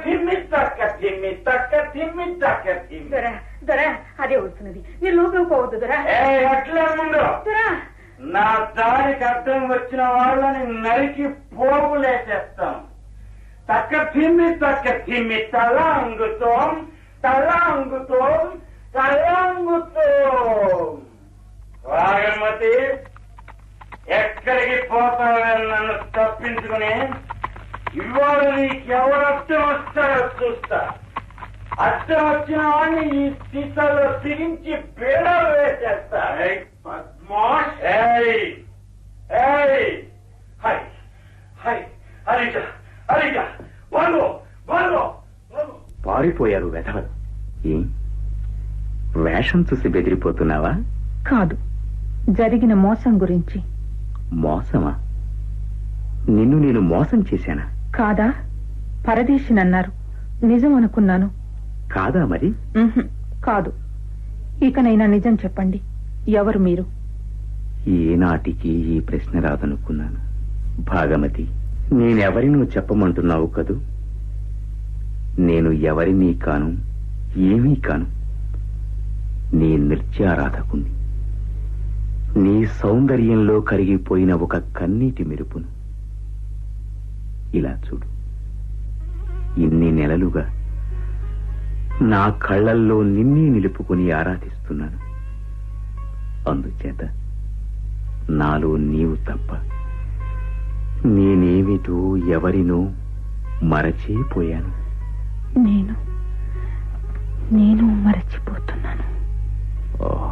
తిమ్మి తక్క తిమ్మి తక్క తిమ్మి తక్క తిమ్మి దొరా దొరా అదే వస్తున్నది మీరు లోపలికి పోవద్దు దొరా ఏ అట్లా ఉండు దొరా నా దారికి అర్థం వచ్చిన వాళ్ళని నరికి పోగులేసేస్తాం తక్క తిమ్మి తక్క తిమ్మి తల అంగుతోం తల అంగుతోం తల అంగుతోం వాగమతి ఎక్కడికి పోతావే నన్ను తప్పించుకుని ఇవాళ నీకెవరు అర్థం వస్తారో చూస్తా అర్థం వచ్చిన వాడిని ఈ సీసాలో తిరించి బేడలు వేసేస్తా ఏయ్, పద్మాష్. ఏయ్, ఏయ్, హై, హై, హరిజ, హరిజ, వంగు, వంగు, వంగు. పారిపోయారు వెధవలు ఏం వేషం చూసి బెదిరిపోతున్నావా కాదు జరిగిన మోసం గురించి మోసమా నిన్ను నేను మోసం చేశానా కాదా పరదేశినన్నారు నిజం అనుకున్నాను కాదా మరి ఉహుం, కాదు ఇకనైనా నిజం చెప్పండి ఎవరు మీరు ఏనాటికి ఈ ప్రశ్న రాదనుకున్నాను భాగమతి నేనెవరినో చెప్పమంటున్నావు కదూ నేను ఎవరినీ కాను ఏమీ కాను నీ నృత్యారాధకుని నీ సౌందర్యంలో కరిగిపోయిన ఒక కన్నీటి మెరుపును ఇలా చూడు ఇన్ని నెలలుగా నా కళ్ళల్లో నిన్నే నిలుపుకుని ఆరాధిస్తున్నాను అందుచేత నాలో నీవు తప్ప నేనేమిటో ఎవరినో మరచిపోయాను నేను నేను మరచిపోతున్నాను ఓహ్.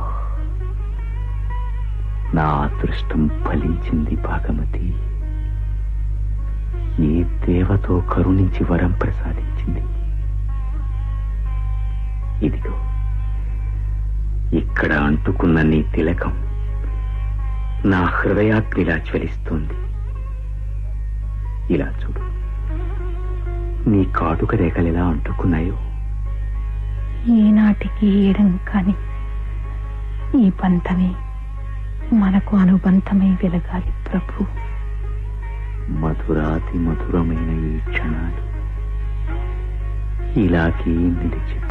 నా అదృష్టం ఫలించింది భాగమతి ఏ దేవతో కరుణించి వరం ప్రసాదించింది ఇదిగో ఇక్కడ అంటుకున్న నీ తిలకం నా హృదయాగ్నిలా జ్వలిస్తోంది ఇలా చూడు నీ కాటుక రేఖలెలా అంటుకున్నాయో ఈనాటికి ఏడం కాని ఈ బంధమే మనకు అనుబంధమై వెలగాలి ప్రభు మధురాతి మధురమైన ఈ క్షణాలు ఇలాగే నిలిచి